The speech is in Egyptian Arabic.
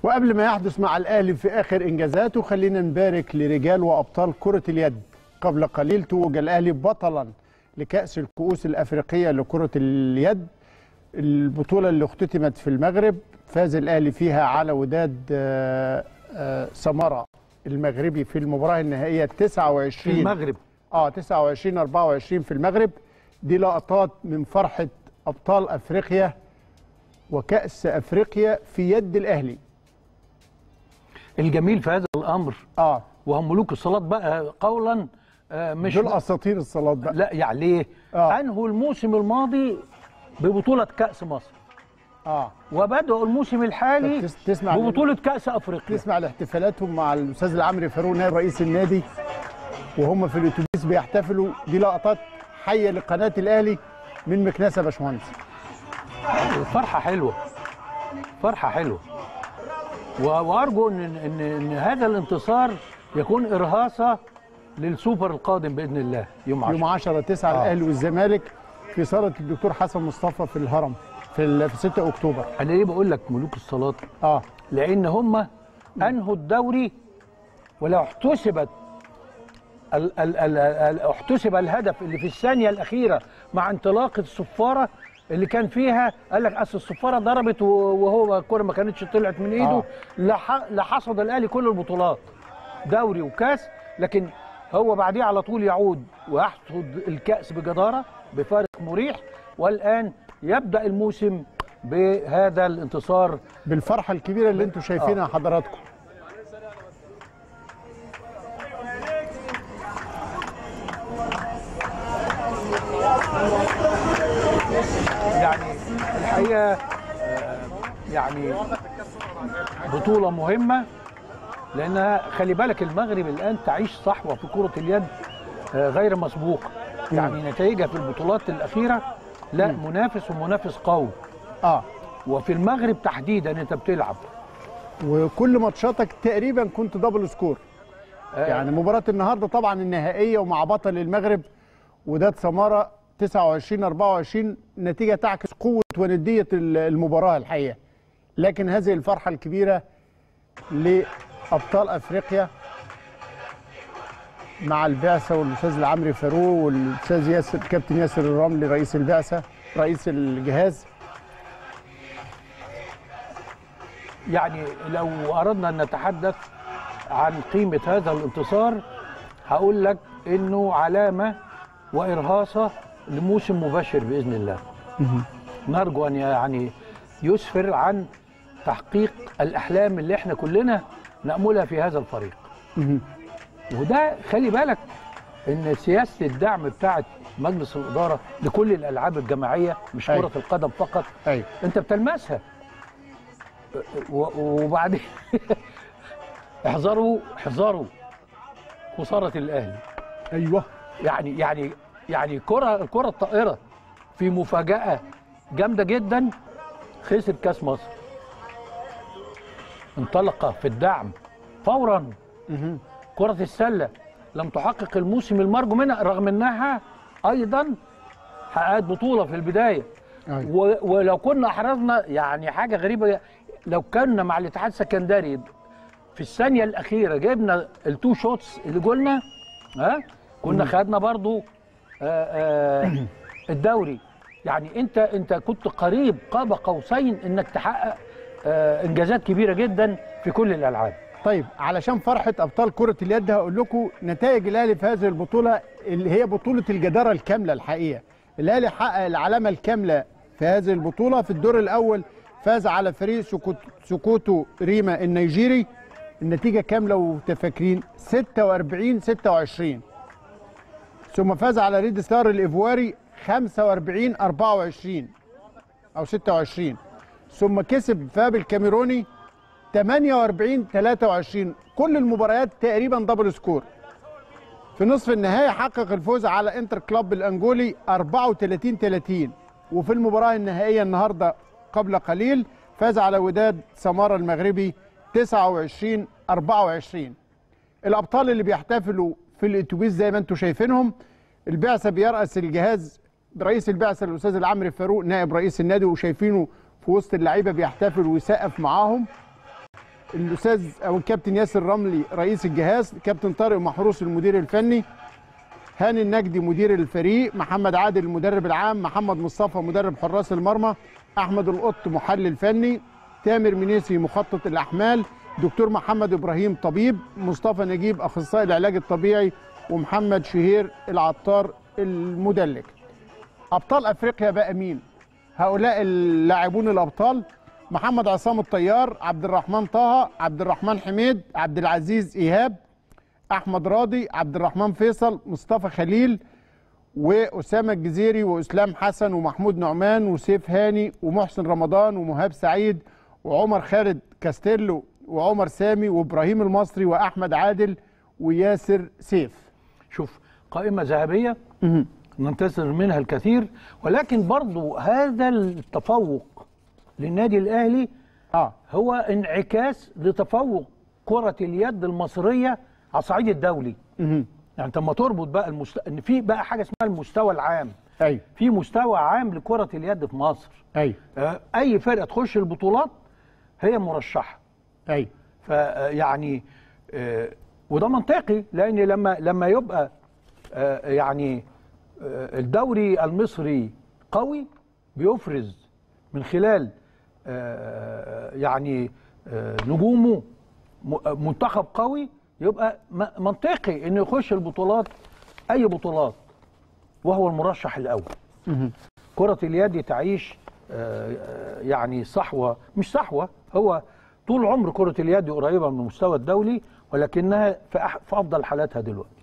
وقبل ما يحدث مع الاهلي في اخر انجازاته خلينا نبارك لرجال وابطال كره اليد قبل قليل توج الاهلي بطلا لكاس الكؤوس الافريقيه لكره اليد البطوله اللي اختتمت في المغرب فاز الاهلي فيها على وداد آه، آه، سمره المغربي في المباراه النهائيه 29 في المغرب اه 29 24 في المغرب دي لقطات من فرحه ابطال افريقيا وكاس افريقيا في يد الاهلي الجميل في هذا الامر اه وهم ملوك الصلاه بقى قولا آه، مش دول اساطير الصالات بقى لا يعني ليه؟ آه. انهوا الموسم الماضي ببطوله كاس مصر اه وبداوا الموسم الحالي طب تس- تسمع ببطوله كاس افريقيا تسمع لاحتفالاتهم مع الاستاذ العمري فاروق نائب رئيس النادي وهم في الاتوبيس بيحتفلوا دي لقطات حيه لقناه الاهلي من مكنسه يا باشمهندس فرحه حلوه فرحه حلوه و- وارجو ان ان ان هذا الانتصار يكون ارهاصه للسوبر القادم باذن الله يوم 10 يوم 10 9 آه. الاهلي والزمالك في صاله الدكتور حسن مصطفى في الهرم في ال- في 6 اكتوبر انا ليه بقول لك ملوك الصلاه اه لان هم انهوا الدوري ولو احتسبت ال ال ال ال احتسب الهدف اللي في الثانيه الاخيره مع انطلاق الصفاره اللي كان فيها قال لك اصل الصفاره ضربت و- وهو الكره ما كانتش طلعت من ايده آه. لح- لحصد الاهلي كل البطولات دوري وكاس لكن هو بعديه على طول يعود ويحصد الكاس بجداره بفارق مريح والان يبدا الموسم بهذا الانتصار بالفرحه الكبيره اللي انتم شايفينها حضراتكم يعني الحقيقه آه، يعني بطوله مهمه لانها خلي بالك المغرب الان تعيش صحوه في كره اليد آه، غير مسبوقه يعني نتائجها في البطولات الاخيره لا منافس ومنافس قوي اه وفي المغرب تحديدا انت بتلعب وكل ماتشاتك تقريبا كنت دبل سكور آه، يعني مباراة النهارده طبعا النهائية ومع بطل المغرب وداد سمارة 29 24 نتيجة تعكس قوة وندية ال- المباراة الحقيقة لكن هذه الفرحة الكبيرة لأبطال أفريقيا مع البعثة والأستاذ العمري فاروق والأستاذ ياسر كابتن ياسر الرملي رئيس البعثة رئيس الجهاز يعني لو اردنا ان نتحدث عن قيمه هذا الانتصار هقول لك انه علامه وارهاصه لموسم مبشر باذن الله نرجو ان يعني يسفر عن تحقيق الاحلام اللي احنا كلنا ناملها في هذا الفريق وده خلي بالك ان سياسه الدعم بتاعه مجلس الاداره لكل الالعاب الجماعيه مش أيوة. كره القدم فقط أيوه انت بتلمسها و- وبعدين احذروا احذروا خساره الاهلي أيوه يعني يعني يعني كره الكره الطائره في مفاجاه جامده جدا خسر كاس مصر انطلق في الدعم فورا كره السله لم تحقق الموسم المرجو منها رغم انها ايضا حققت بطوله في البدايه أيوه. و- ولو كنا احرزنا يعني حاجه غريبه لو كنا مع الاتحاد السكندري في الثانيه الاخيره جبنا التو شوتس اللي جولنا ها كنا خدنا برضو آه، آه، الدوري يعني انت انت كنت قريب قاب قوسين انك تحقق آه، انجازات كبيره جدا في كل الالعاب طيب علشان فرحة أبطال كرة اليد هقول لكم نتائج الأهلي في هذه البطولة اللي هي بطولة الجدارة الكاملة الحقيقة. الأهلي حقق العلامة الكاملة في هذه البطولة في الدور الأول فاز على فريق سكوت سكوتو ريما النيجيري النتيجة كاملة وتفاكرين 46 26 ثم فاز على ريد ستار الإيفواري 45 24 أو 26 ثم كسب فاب الكاميروني 48 23 كل المباريات تقريبا دبل سكور في نصف النهائي حقق الفوز على انتر كلوب الانجولي 34 30 وفي المباراه النهائيه النهارده قبل قليل فاز على وداد سماره المغربي 29 24 الابطال اللي بيحتفلوا في الاتوبيس زي ما انتم شايفينهم البعثه بيرأس الجهاز رئيس البعثه الاستاذ العمري فاروق نائب رئيس النادي وشايفينه في وسط اللعيبه بيحتفل ويسقف معاهم الاستاذ او الكابتن ياسر رملي رئيس الجهاز كابتن طارق محروس المدير الفني هاني النجدي مدير الفريق محمد عادل المدرب العام محمد مصطفى مدرب حراس المرمى احمد القط محلل فني تامر منيسي مخطط الاحمال دكتور محمد ابراهيم طبيب مصطفى نجيب اخصائي العلاج الطبيعي ومحمد شهير العطار المدلك ابطال افريقيا بقى مين هؤلاء اللاعبون الابطال محمد عصام الطيار عبد الرحمن طه عبد الرحمن حميد عبد العزيز ايهاب احمد راضي عبد الرحمن فيصل مصطفى خليل واسامه الجزيري واسلام حسن ومحمود نعمان وسيف هاني ومحسن رمضان ومهاب سعيد وعمر خالد كاستيلو وعمر سامي وابراهيم المصري واحمد عادل وياسر سيف شوف قائمه ذهبيه ننتظر منها الكثير ولكن برضو هذا التفوق للنادي الاهلي اه هو انعكاس لتفوق كره اليد المصريه على الصعيد الدولي مهم. يعني انت لما تربط بقى المست... ان في بقى حاجه اسمها المستوى العام ايوه في مستوى عام لكره اليد في مصر ايوه آه، اي فرقه تخش البطولات هي مرشحه ايوه فيعني وده منطقي لان لما لما يبقى آه، يعني آه، الدوري المصري قوي بيفرز من خلال آه، يعني آه، نجومه م- منتخب قوي يبقى م- منطقي انه يخش البطولات اي بطولات وهو المرشح الاول كرة اليد تعيش آه، آه، يعني صحوة مش صحوة هو طول عمر كرة اليد قريبة من المستوى الدولي ولكنها في أح- في أفضل حالاتها دلوقتي